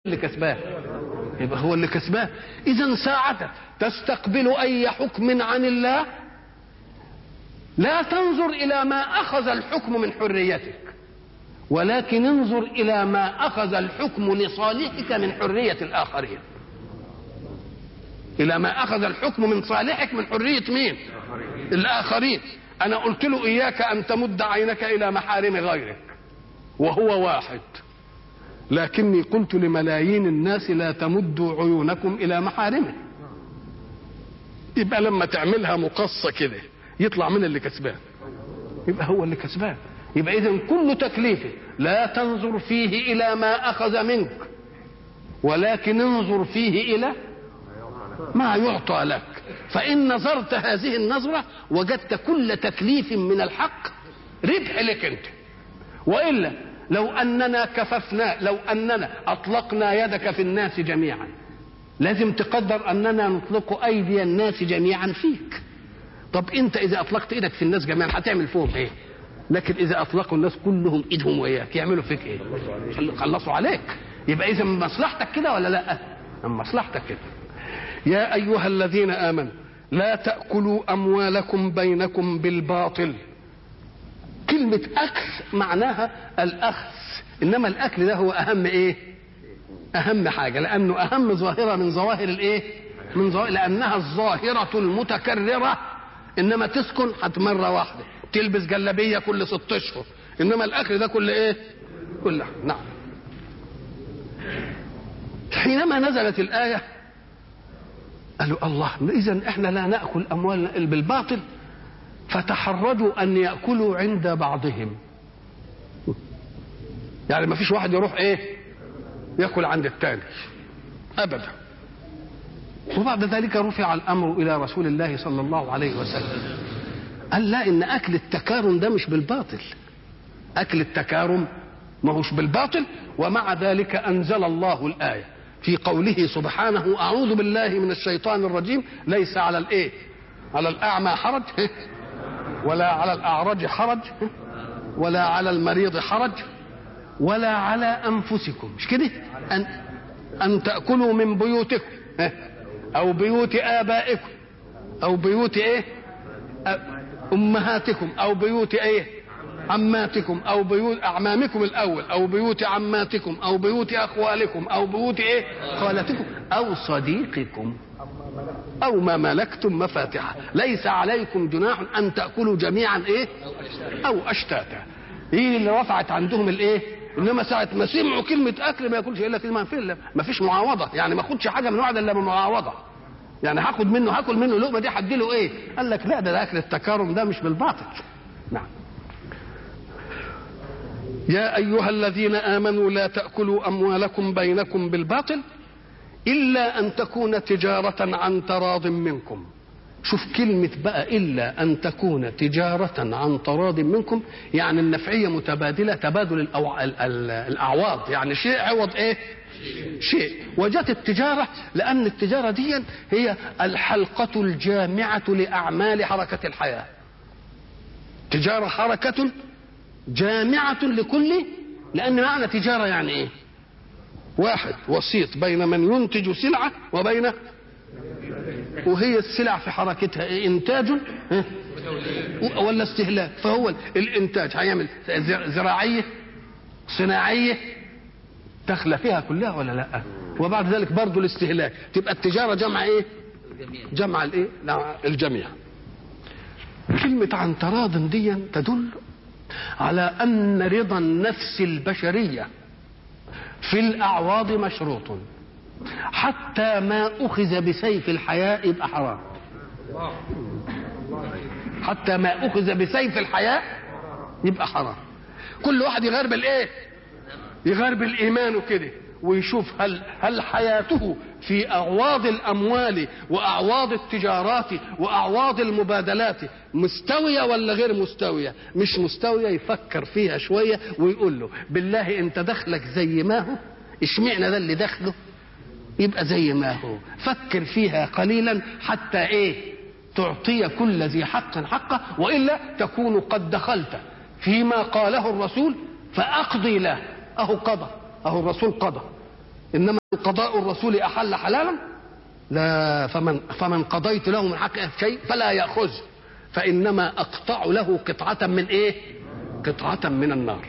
اللي كسبان يبقى هو اللي كسبان اذا ساعة تستقبل اي حكم عن الله لا تنظر الى ما اخذ الحكم من حريتك ولكن انظر الى ما اخذ الحكم لصالحك من حرية الاخرين الى ما اخذ الحكم من صالحك من حرية مين الاخرين انا قلت له اياك ان تمد عينك الى محارم غيرك وهو واحد لكني قلت لملايين الناس لا تمدوا عيونكم الى محارمه يبقى لما تعملها مقصه كده يطلع من اللي كسبان يبقى هو اللي كسبان يبقى اذا كل تكليف لا تنظر فيه الى ما اخذ منك ولكن انظر فيه الى ما يعطى لك فان نظرت هذه النظره وجدت كل تكليف من الحق ربح لك انت والا لو اننا كففنا لو اننا اطلقنا يدك في الناس جميعا لازم تقدر اننا نطلق ايدي الناس جميعا فيك طب انت اذا اطلقت ايدك في الناس جميعا هتعمل فيهم ايه لكن اذا اطلقوا الناس كلهم ايدهم وياك يعملوا فيك ايه خلصوا عليك يبقى اذا من مصلحتك كده ولا لا من مصلحتك كده يا ايها الذين امنوا لا تاكلوا اموالكم بينكم بالباطل كلمة أكل معناها الأخذ إنما الأكل ده هو أهم إيه؟ أهم حاجة لأنه أهم ظاهرة من ظواهر الإيه؟ من ظواهر لأنها الظاهرة المتكررة إنما تسكن حت مرة واحدة تلبس جلابية كل ست أشهر إنما الأكل ده كل إيه؟ كل نعم حينما نزلت الآية قالوا الله إذا إحنا لا نأكل أموالنا بالباطل فتحرجوا ان ياكلوا عند بعضهم يعني ما فيش واحد يروح ايه ياكل عند الثاني ابدا وبعد ذلك رفع الامر الى رسول الله صلى الله عليه وسلم قال لا ان اكل التكارم ده مش بالباطل اكل التكارم ما هوش بالباطل ومع ذلك انزل الله الايه في قوله سبحانه اعوذ بالله من الشيطان الرجيم ليس على الايه على الاعمى حرج ولا على الأعرج حرج ولا على المريض حرج ولا على أنفسكم مش كده أن, أن تأكلوا من بيوتكم أو بيوت آبائكم أو بيوت إيه أمهاتكم أو بيوت إيه عماتكم أو بيوت أعمامكم الأول أو بيوت عماتكم أو بيوت أخوالكم أو بيوت إيه خالتكم أو صديقكم أو ما ملكتم مفاتحه ليس عليكم جناح أن تأكلوا جميعا إيه أو أشتاتا هي اللي رفعت عندهم الإيه إنما ساعة ما سمعوا كلمة أكل ما ياكلش إلا كلمة في ما فيش معاوضة يعني ما أخدش حاجة من واحد إلا بمعاوضة يعني هاخد منه هاكل منه لقمة دي هديله إيه قال لك لا ده, ده أكل التكارم ده مش بالباطل نعم يا أيها الذين آمنوا لا تأكلوا أموالكم بينكم بالباطل إلا أن تكون تجارة عن تراض منكم شوف كلمة بقى إلا أن تكون تجارة عن تراض منكم يعني النفعية متبادلة تبادل الأو... ال... ال... الأعواض يعني شيء عوض إيه شيء وجت التجارة لأن التجارة دي هي الحلقة الجامعة لأعمال حركة الحياة تجارة حركة جامعة لكل لأن معنى تجارة يعني إيه واحد وسيط بين من ينتج سلعة وبين وهي السلع في حركتها إيه إنتاج ولا استهلاك فهو الإنتاج هيعمل زراعية صناعية داخله فيها كلها ولا لا وبعد ذلك برضه الاستهلاك تبقى التجارة جمع إيه جمع الإيه الجميع كلمة عن تراض دي تدل على أن رضا النفس البشرية في الأعواض مشروط حتى ما أخذ بسيف الحياة يبقى حرام حتى ما أخذ بسيف الحياة يبقى حرام كل واحد يغير بالإيه يغير بالإيمان وكده ويشوف هل هل حياته في أعواض الأموال وأعواض التجارات وأعواض المبادلات مستوية ولا غير مستوية مش مستوية يفكر فيها شوية ويقول له بالله أنت دخلك زي ما هو اشمعنى ده اللي دخله يبقى زي ما هو فكر فيها قليلا حتى ايه تعطي كل ذي حق حقه والا تكون قد دخلت فيما قاله الرسول فاقضي له اهو قضى اهو الرسول قضى انما قضاء الرسول احل حلالا لا فمن فمن قضيت له من حق شيء فلا ياخذ فانما اقطع له قطعه من ايه قطعه من النار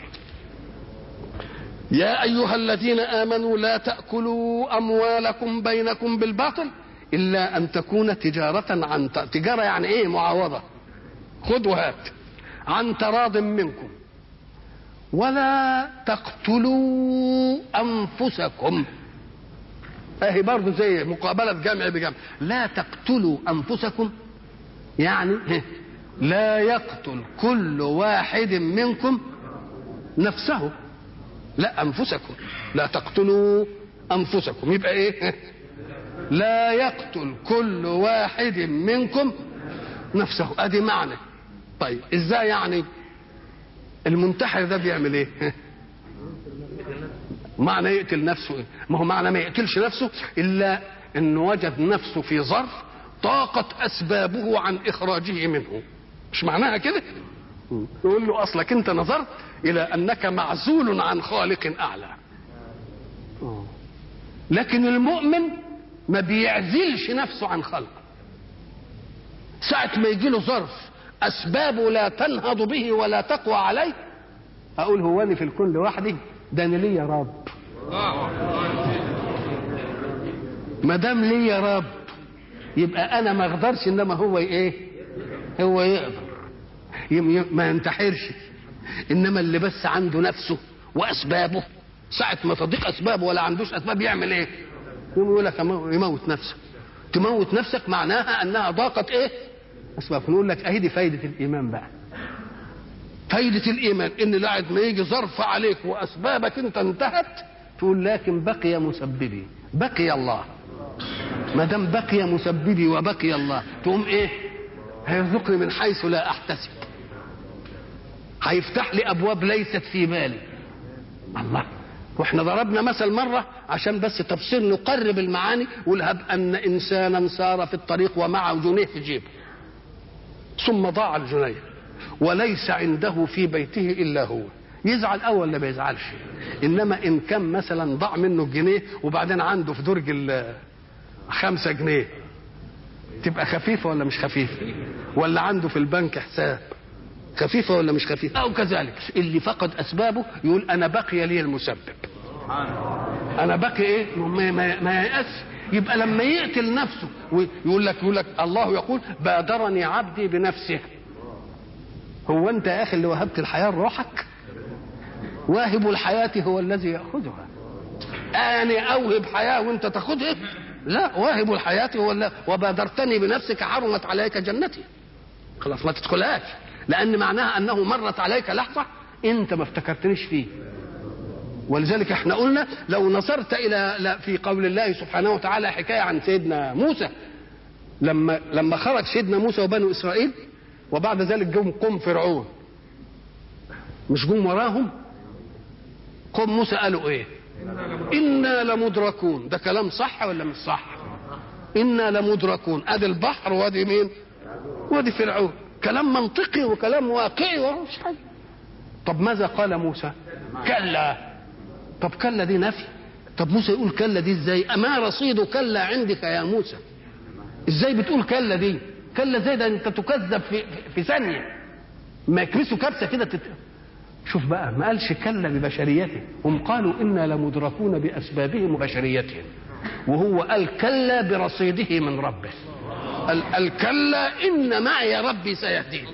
يا ايها الذين امنوا لا تاكلوا اموالكم بينكم بالباطل الا ان تكون تجاره عن تجاره يعني ايه معاوضه خذ وهات عن تراض منكم ولا تقتلوا انفسكم اهي برضه زي مقابله جمع بجمع لا تقتلوا انفسكم يعني لا يقتل كل واحد منكم نفسه لا انفسكم لا تقتلوا انفسكم يبقى ايه لا يقتل كل واحد منكم نفسه ادي معنى طيب ازاي يعني المنتحر ده بيعمل ايه معنى يقتل نفسه إيه؟ ما هو معنى ما يقتلش نفسه الا انه وجد نفسه في ظرف طاقت اسبابه عن اخراجه منه مش معناها كده يقول له اصلك انت نظرت الى انك معزول عن خالق اعلى لكن المؤمن ما بيعزلش نفسه عن خلقه ساعة ما يجي له ظرف أسبابه لا تنهض به ولا تقوى عليه أقول هو أنا في الكون لوحدي ده أنا ليا رب ما دام ليا رب يبقى أنا ما أقدرش إنما هو إيه؟ هو يقدر ما ينتحرش إنما اللي بس عنده نفسه وأسبابه ساعة ما تضيق أسبابه ولا عندوش أسباب يعمل إيه؟ يقوم يقول لك يموت نفسه تموت نفسك معناها انها ضاقت ايه اسباب نقول لك اهي دي فايده الايمان بقى فايده الايمان ان بعد ما يجي ظرف عليك واسبابك انت انتهت تقول لكن بقي مسببي بقي الله ما دام بقي مسببي وبقي الله تقوم ايه هيرزقني من حيث لا احتسب هيفتح لي ابواب ليست في بالي الله واحنا ضربنا مثل مرة عشان بس تفسير نقرب المعاني ولهب أن إنسانا سار في الطريق ومعه جنيه في جيبه ثم ضاع الجنيه وليس عنده في بيته إلا هو يزعل أول ولا ما يزعلش إنما إن كان مثلا ضاع منه الجنيه وبعدين عنده في درج خمسة جنيه تبقى خفيفة ولا مش خفيفة ولا عنده في البنك حساب خفيفة ولا مش خفيفة أو كذلك اللي فقد أسبابه يقول أنا بقي لي المسبب أنا بقي إيه ما, ما, ما يأس يبقى لما يقتل نفسه ويقول لك يقول لك الله يقول بادرني عبدي بنفسه هو أنت يا أخي اللي وهبت الحياة لروحك واهب الحياة هو الذي يأخذها أنا أوهب حياة وأنت تاخذها لا واهب الحياة هو الذي وبادرتني بنفسك حرمت عليك جنتي خلاص ما تدخلهاش لان معناها انه مرت عليك لحظه انت ما افتكرتنيش فيه ولذلك احنا قلنا لو نظرت الى في قول الله سبحانه وتعالى حكايه عن سيدنا موسى لما لما خرج سيدنا موسى وبنو اسرائيل وبعد ذلك جم قوم فرعون مش جم وراهم قوم موسى قالوا ايه انا لمدركون ده كلام صح ولا مش صح انا لمدركون ادي البحر وادي مين وادي فرعون كلام منطقي وكلام واقعي ومش حاجه طب ماذا قال موسى كلا طب كلا دي نفي طب موسى يقول كلا دي ازاي اما رصيد كلا عندك يا موسى ازاي بتقول كلا دي كلا زي ده انت تكذب في في ثانيه ما يكبسوا كبسه كده تت... شوف بقى ما قالش كلا ببشريته هم قالوا انا لمدركون باسبابهم وبشريتهم وهو قال كلا برصيده من ربه الكلا ان معي ربي سيهدين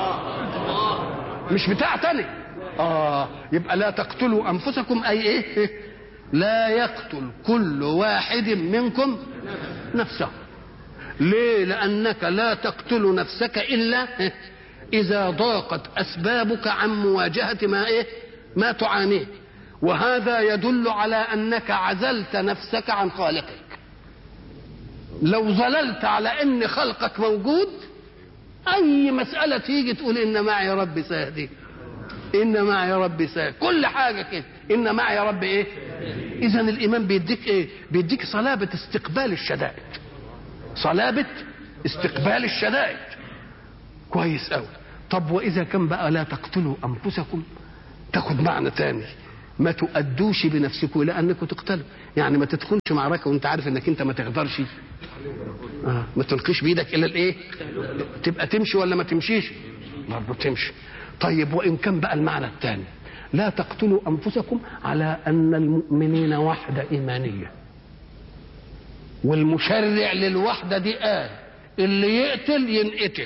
مش بتاع تاني اه يبقى لا تقتلوا انفسكم اي ايه لا يقتل كل واحد منكم نفسه ليه لانك لا تقتل نفسك الا اذا ضاقت اسبابك عن مواجهه ما ايه ما تعانيه وهذا يدل على انك عزلت نفسك عن خالقك لو ظللت على ان خلقك موجود اي مساله تيجي تقول ان معي ربي سيهدين ان معي ربي سيهدين كل حاجه كده ان معي ربي ايه اذا الايمان بيديك ايه بيديك صلابه استقبال الشدائد صلابه استقبال الشدائد كويس قوي طب واذا كان بقى لا تقتلوا انفسكم تاخد معنى تاني ما تؤدوش بنفسكم الى انكم تقتلوا يعني ما تدخلش معركه وانت عارف انك انت ما تقدرش آه. ما تلقيش بايدك الى الايه تبقى تمشي ولا ما تمشيش برضه تمشي طيب وان كان بقى المعنى الثاني لا تقتلوا انفسكم على ان المؤمنين وحده ايمانيه والمشرع للوحده دي قال اللي يقتل ينقتل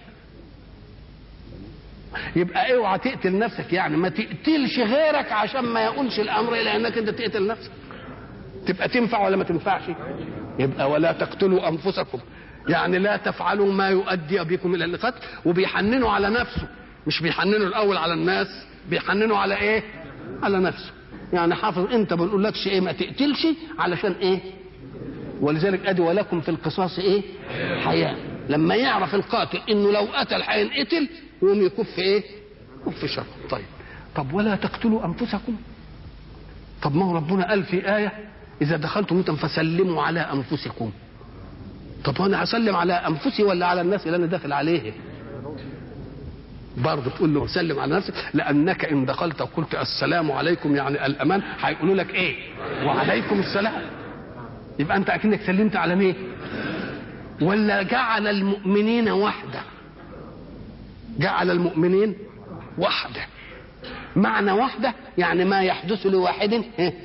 يبقى اوعى تقتل نفسك يعني ما تقتلش غيرك عشان ما يقولش الامر الى انك انت تقتل نفسك تبقى تنفع ولا ما تنفعش يبقى ولا تقتلوا انفسكم يعني لا تفعلوا ما يؤدي بكم الى القتل وبيحننوا على نفسه مش بيحننوا الاول على الناس بيحننوا على ايه على نفسه يعني حافظ انت ما بنقولكش ايه ما تقتلش علشان ايه ولذلك ادي ولكم في القصاص ايه حياه لما يعرف القاتل انه لو قتل هينقتل يقوم يكف ايه كف شر طيب طب ولا تقتلوا انفسكم طب ما هو ربنا قال في ايه اذا دخلتم بيوتا فسلموا على انفسكم طب وانا هسلم على انفسي ولا على الناس اللي انا داخل عليهم برضه تقول له سلم على نفسك لانك ان دخلت وقلت السلام عليكم يعني الامان هيقولوا لك ايه وعليكم السلام يبقى انت اكنك سلمت على مين ولا جعل المؤمنين وحده جعل المؤمنين وحده معنى وحده يعني ما يحدث لواحد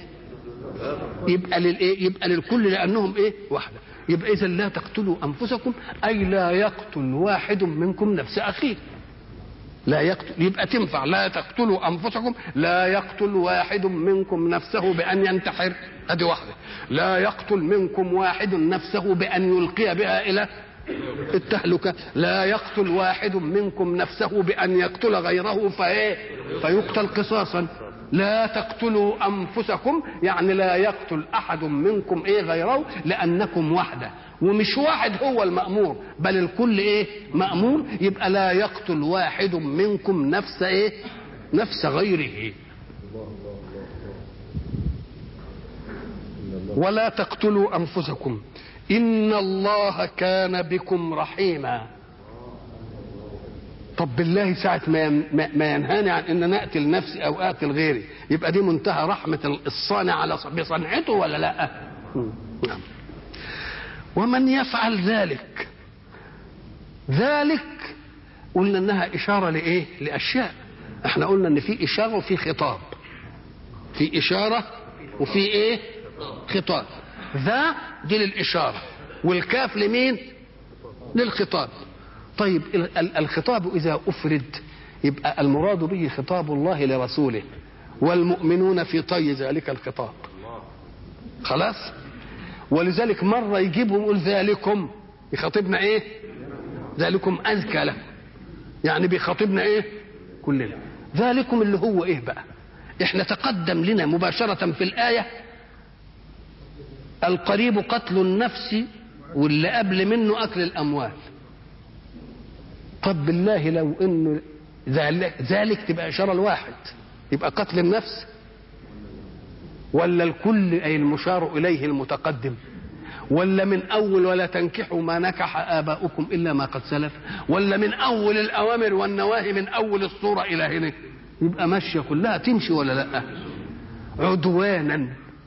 يبقى للايه يبقى للكل لانهم ايه وحده يبقى اذا لا تقتلوا انفسكم اي لا يقتل واحد منكم نفس اخيه لا يقتل يبقى تنفع لا تقتلوا انفسكم لا يقتل واحد منكم نفسه بان ينتحر ادي واحده لا يقتل منكم واحد نفسه بان يلقي بها الى التهلكة لا يقتل واحد منكم نفسه بأن يقتل غيره فإيه فيقتل قصاصا لا تقتلوا أنفسكم يعني لا يقتل أحد منكم إيه غيره لأنكم وحده ومش واحد هو المأمور بل الكل إيه مأمور يبقى لا يقتل واحد منكم نفس إيه نفس غيره ولا تقتلوا أنفسكم إن الله كان بكم رحيما طب بالله ساعة ما ما ينهاني عن إن أنا أقتل نفسي أو أقتل غيري يبقى دي منتهى رحمة الصانع على بصنعته ولا لا؟ نعم ومن يفعل ذلك ذلك قلنا انها اشاره لايه لاشياء احنا قلنا ان في اشاره وفي خطاب في اشاره وفي ايه خطاب ذا دي للإشارة والكاف لمين للخطاب طيب الخطاب إذا أفرد يبقى المراد به خطاب الله لرسوله والمؤمنون في طي ذلك الخطاب خلاص ولذلك مرة يجيبهم يقول ذلكم يخاطبنا ايه ذلكم أزكى لكم يعني بيخاطبنا ايه كلنا ذلكم اللي هو ايه بقى احنا تقدم لنا مباشرة في الآية القريب قتل النفس واللي قبل منه اكل الاموال طب بالله لو انه ذلك تبقى اشاره لواحد يبقى قتل النفس ولا الكل اي المشار اليه المتقدم ولا من اول ولا تنكحوا ما نكح اباؤكم الا ما قد سلف ولا من اول الاوامر والنواهي من اول الصوره الى هنا يبقى ماشيه كلها تمشي ولا لا عدوانا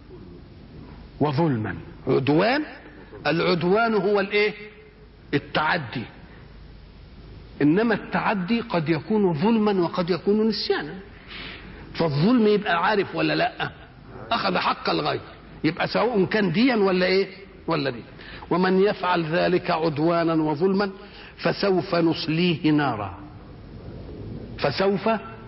وظلما عدوان العدوان هو الايه التعدي انما التعدي قد يكون ظلما وقد يكون نسيانا فالظلم يبقى عارف ولا لا اخذ حق الغير يبقى سواء كان ديا ولا ايه ولا دي ومن يفعل ذلك عدوانا وظلما فسوف نصليه نارا فسوف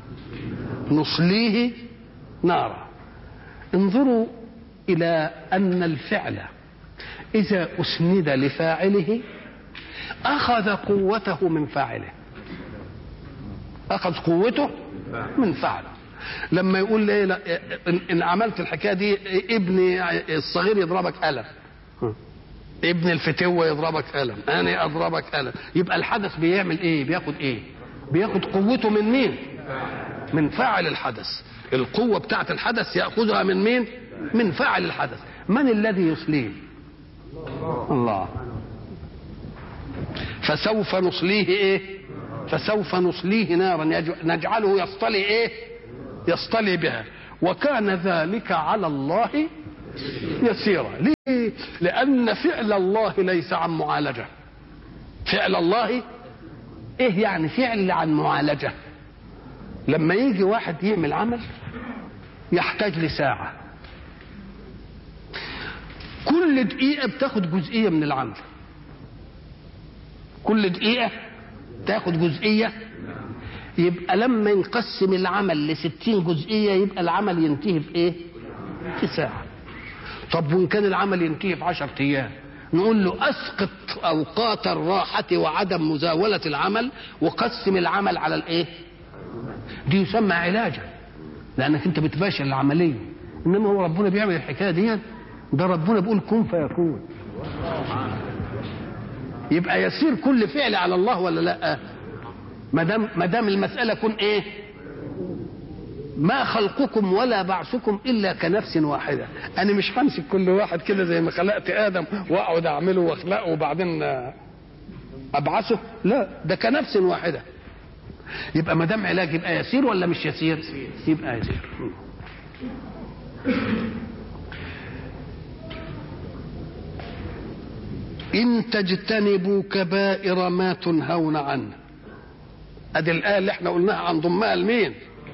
نصليه نارا انظروا الى ان الفعل اذا اسند لفاعله اخذ قوته من فاعله اخذ قوته من فاعله لما يقول لي لا ان عملت الحكايه دي ابني الصغير يضربك قلم ابن الفتوه يضربك قلم انا اضربك قلم يبقى الحدث بيعمل ايه بياخد ايه بياخد قوته من مين من فاعل الحدث القوه بتاعه الحدث ياخذها من مين من فاعل الحدث من الذي يصليه الله فسوف نصليه ايه فسوف نصليه نارا نجعله يصطلي ايه يصطلي بها وكان ذلك على الله يسيرا ليه لان فعل الله ليس عن معالجه فعل الله ايه يعني فعل عن معالجه لما يجي واحد يعمل عمل يحتاج لساعه كل دقيقه بتاخد جزئيه من العمل كل دقيقه تاخد جزئيه يبقى لما نقسم العمل لستين جزئيه يبقى العمل ينتهي في ايه في ساعه طب وان كان العمل ينتهي في عشرة ايام نقول له اسقط اوقات الراحه وعدم مزاوله العمل وقسم العمل على الايه دي يسمى علاجا لانك انت بتباشر العمليه انما هو ربنا بيعمل الحكايه دي ده ربنا بيقول كن فيكون يبقى يسير كل فعل على الله ولا لا ما دام ما دام المساله كن ايه ما خلقكم ولا بعثكم الا كنفس واحده انا مش همسك كل واحد كده زي ما خلقت ادم واقعد اعمله واخلقه وبعدين ابعثه لا ده كنفس واحده يبقى ما دام علاج يبقى يسير ولا مش يسير يبقى يسير ان تجتنبوا كبائر ما تنهون عنه ادي الايه اللي احنا قلناها عن ضمها لمين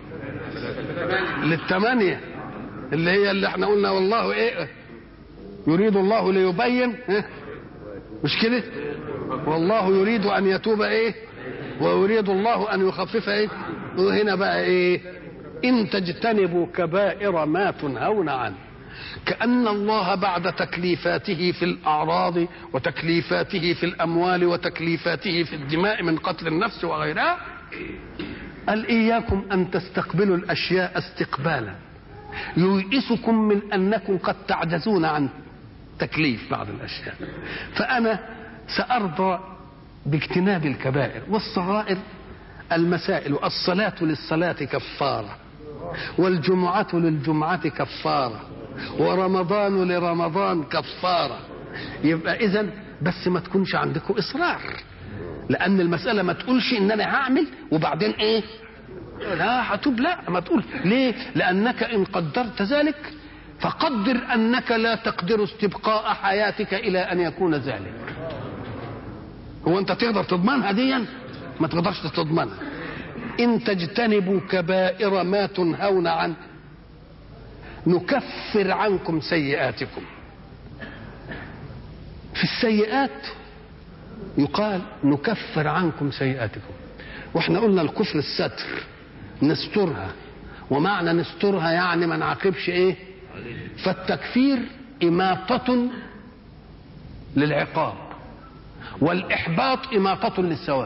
للثمانيه اللي هي اللي احنا قلنا والله ايه يريد الله ليبين إيه؟ مش كده والله يريد ان يتوب ايه ويريد الله ان يخفف ايه وهنا بقى ايه ان تجتنبوا كبائر ما تنهون عنه كأن الله بعد تكليفاته في الأعراض وتكليفاته في الأموال وتكليفاته في الدماء من قتل النفس وغيرها قال إياكم أن تستقبلوا الأشياء استقبالا ييئسكم من أنكم قد تعجزون عن تكليف بعض الأشياء فأنا سأرضى باجتناب الكبائر والصغائر المسائل الصلاة للصلاة كفارة والجمعة للجمعة كفارة ورمضان لرمضان كفارة يبقى إذا بس ما تكونش عندكم إصرار لأن المسألة ما تقولش إن أنا هعمل وبعدين إيه لا هتوب لا ما تقول ليه لأنك إن قدرت ذلك فقدر أنك لا تقدر استبقاء حياتك إلى أن يكون ذلك هو أنت تقدر تضمنها ديا ما تقدرش تضمنها إن تجتنبوا كبائر ما تنهون عنه نكفر عنكم سيئاتكم في السيئات يقال نكفر عنكم سيئاتكم واحنا قلنا الكفر الستر نسترها ومعنى نسترها يعني ما نعاقبش ايه فالتكفير إماطة للعقاب والإحباط إماطة للثواب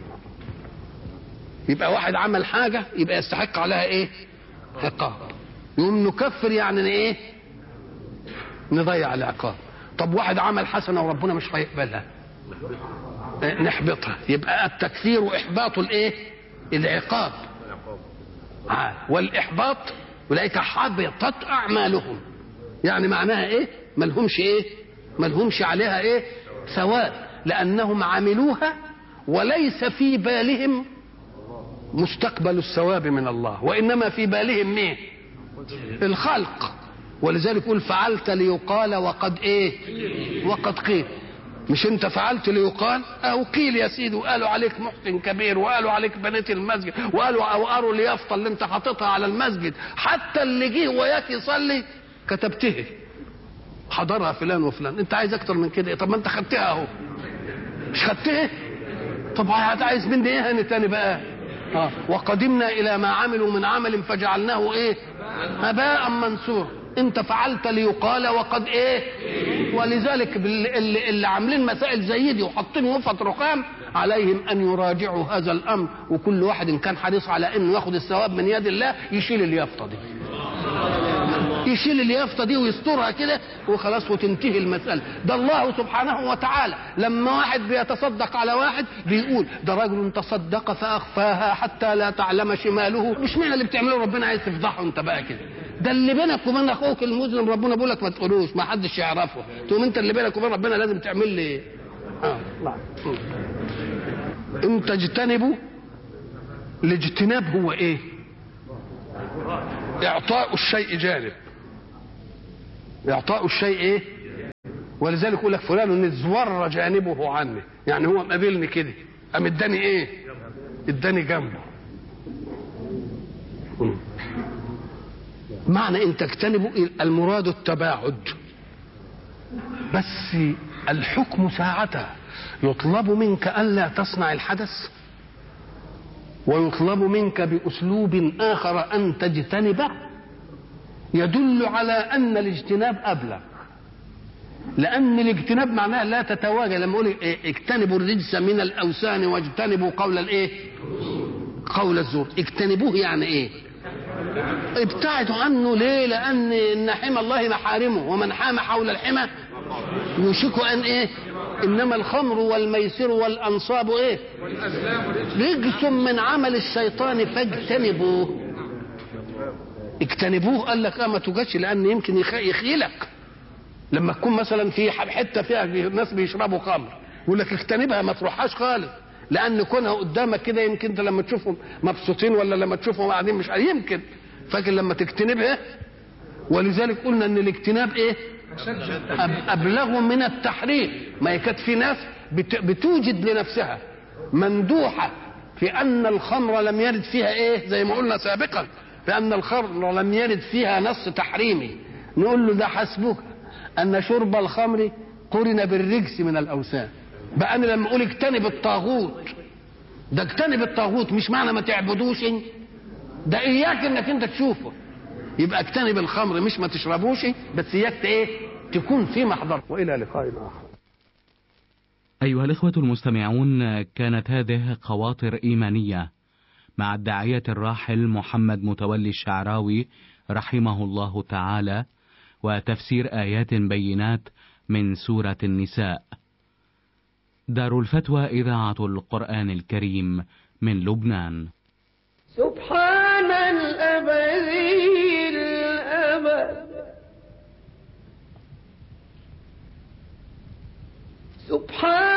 يبقى واحد عمل حاجة يبقى يستحق عليها ايه عقاب يقوم نكفر يعني ايه نضيع العقاب طب واحد عمل حسنة وربنا مش هيقبلها نحبطها يبقى التكفير احباط الايه العقاب آه. والاحباط اولئك حبطت اعمالهم يعني معناها ايه ملهمش ايه ملهمش عليها ايه ثواب لانهم عملوها وليس في بالهم مستقبل الثواب من الله وانما في بالهم مين الخلق ولذلك يقول فعلت ليقال وقد ايه وقد قيل مش انت فعلت ليقال او قيل يا سيدي وقالوا عليك محسن كبير وقالوا عليك بنيت المسجد وقالوا او قروا اليافطه اللي انت حاططها على المسجد حتى اللي جه وياك يصلي كتبته حضرها فلان وفلان انت عايز اكتر من كده طب ما انت خدتها اهو مش خدتها طب عايز مني ايه هاني تاني بقى آه. وقدمنا الى ما عملوا من عمل فجعلناه ايه هباء منثورا انت فعلت ليقال وقد ايه ولذلك اللي, اللي عاملين مسائل زي دي وحاطين وفة رخام عليهم ان يراجعوا هذا الامر وكل واحد ان كان حريص على انه ياخد الثواب من يد الله يشيل اليافطه دي يشيل اليافطه دي ويسترها كده وخلاص وتنتهي المساله ده الله سبحانه وتعالى لما واحد بيتصدق على واحد بيقول ده رجل تصدق فاخفاها حتى لا تعلم شماله مش معنى اللي بتعمله ربنا عايز تفضحه انت بقى كده ده اللي بينك وبين اخوك المسلم ربنا بيقول لك ما تقولوش ما حدش يعرفه تقوم انت اللي بينك وبين ربنا لازم تعمل لي اه لا ان تجتنبوا الاجتناب هو ايه اعطاء الشيء جانب اعطاء الشيء ايه ولذلك يقول لك فلان ازور جانبه عني يعني هو مقابلني كده قام اداني ايه اداني جنبه معنى ان تجتنبوا المراد التباعد بس الحكم ساعتها يطلب منك الا تصنع الحدث ويطلب منك باسلوب اخر ان تجتنبه يدل على ان الاجتناب ابلغ لان الاجتناب معناه لا تتواجد لما اقول إيه اجتنبوا الرجس من الاوثان واجتنبوا قول الايه قول الزور اجتنبوه يعني ايه ابتعدوا عنه ليه لان ان حمى الله محارمه ومن حام حول الحمى يوشك ان ايه انما الخمر والميسر والانصاب ايه رجس من عمل الشيطان فاجتنبوه اجتنبوه قال لك اه ما توجدش لان يمكن يخيلك لما تكون مثلا في حته فيها ناس بيشربوا خمر يقول لك اجتنبها ما تروحهاش خالص لان كونها قدامك كده يمكن انت لما تشوفهم مبسوطين ولا لما تشوفهم قاعدين مش يمكن فاكر لما تجتنبها ولذلك قلنا ان الاجتناب ايه ابلغ من التحريم ما كانت في ناس بتوجد لنفسها مندوحه في ان الخمر لم يرد فيها ايه زي ما قلنا سابقا بان الخمر لم يرد فيها نص تحريمي نقول له ده حسبك ان شرب الخمر قرن بالرجس من الاوثان بقى انا لما اقول اجتنب الطاغوت ده اجتنب الطاغوت مش معنى ما تعبدوش ده اياك انك انت تشوفه يبقى اجتنب الخمر مش ما تشربوش بس اياك ايه تكون في محضر والى لقاء اخر أيها الإخوة المستمعون كانت هذه خواطر إيمانية مع الداعية الراحل محمد متولي الشعراوي رحمه الله تعالى وتفسير آيات بينات من سورة النساء. دار الفتوى إذاعة القرآن الكريم من لبنان. سبحان الأبدي الأبد سبحان